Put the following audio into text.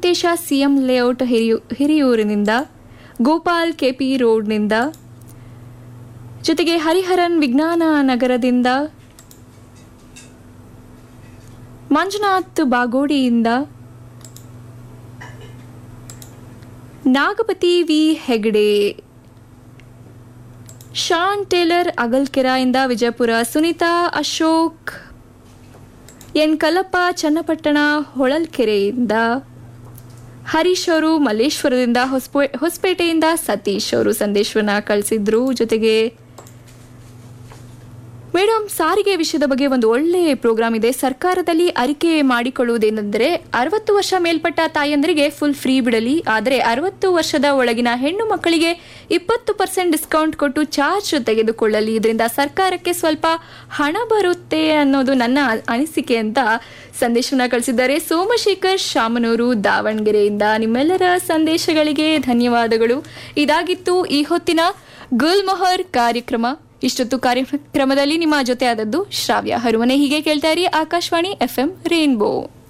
Venkatesha C M layout ಹಿರಿಯೂ ಹಿರಿಯೂರಿನಿಂದ Gopal K P ರೋಡ್ನಿಂದ ಜೊತೆಗೆ ಹರಿಹರನ್ ವಿಜ್ಞಾನ ನಗರದಿಂದ ಮಂಜುನಾಥ್ ಬಾಗೋಡಿಯಿಂದ ನಾಗಪತಿ ವಿ ಹೆಗಡೆ ಶಾನ್ ಟೇಲರ್ ಅಗಲ್ಕೆರೆಯಿಂದ ವಿಜಯಪುರ ಸುನೀತಾ ಅಶೋಕ್ ಎನ್ ಕಲ್ಲಪ್ಪ ಚನ್ನಪಟ್ಟಣ ಹೊಳಲ್ಕೆರೆಯಿಂದ ಹರೀಶ್ ಅವರು ಮಲ್ಲೇಶ್ವರದಿಂದ ಹೊಸಪೇ ಹೊಸಪೇಟೆಯಿಂದ ಸತೀಶ್ ಅವರು ಸಂದೇಶವನ್ನ ಕಳಿಸಿದ್ರು ಜೊತೆಗೆ ಮೇಡಮ್ ಸಾರಿಗೆ ವಿಷಯದ ಬಗ್ಗೆ ಒಂದು ಒಳ್ಳೆ ಪ್ರೋಗ್ರಾಮ್ ಇದೆ ಸರ್ಕಾರದಲ್ಲಿ ಅರಿಕೆ ಮಾಡಿಕೊಳ್ಳುವುದೇನೆಂದರೆ ಅರವತ್ತು ವರ್ಷ ಮೇಲ್ಪಟ್ಟ ತಾಯಂದರಿಗೆ ಫುಲ್ ಫ್ರೀ ಬಿಡಲಿ ಆದರೆ ಅರವತ್ತು ವರ್ಷದ ಒಳಗಿನ ಹೆಣ್ಣು ಮಕ್ಕಳಿಗೆ ಇಪ್ಪತ್ತು ಪರ್ಸೆಂಟ್ ಡಿಸ್ಕೌಂಟ್ ಕೊಟ್ಟು ಚಾರ್ಜ್ ತೆಗೆದುಕೊಳ್ಳಲಿ ಇದರಿಂದ ಸರ್ಕಾರಕ್ಕೆ ಸ್ವಲ್ಪ ಹಣ ಬರುತ್ತೆ ಅನ್ನೋದು ನನ್ನ ಅನಿಸಿಕೆ ಅಂತ ಸಂದೇಶವನ್ನ ಕಳಿಸಿದ್ದಾರೆ ಸೋಮಶೇಖರ್ ಶಾಮನೂರು ದಾವಣಗೆರೆಯಿಂದ ನಿಮ್ಮೆಲ್ಲರ ಸಂದೇಶಗಳಿಗೆ ಧನ್ಯವಾದಗಳು ಇದಾಗಿತ್ತು ಈ ಹೊತ್ತಿನ ಗುಲ್ಮೊಹರ್ ಕಾರ್ಯಕ್ರಮ ಇಷ್ಟೊತ್ತು ಕಾರ್ಯಕ್ರಮದಲ್ಲಿ ನಿಮ್ಮ ಜೊತೆ ಆದದ್ದು ಶ್ರಾವ್ಯ ಹರುಮನೆ ಹೀಗೆ ಕೇಳ್ತಾ ಇರಿ ಆಕಾಶವಾಣಿ ಎಫ್ ಎಂ ರೇನ್ಬೋ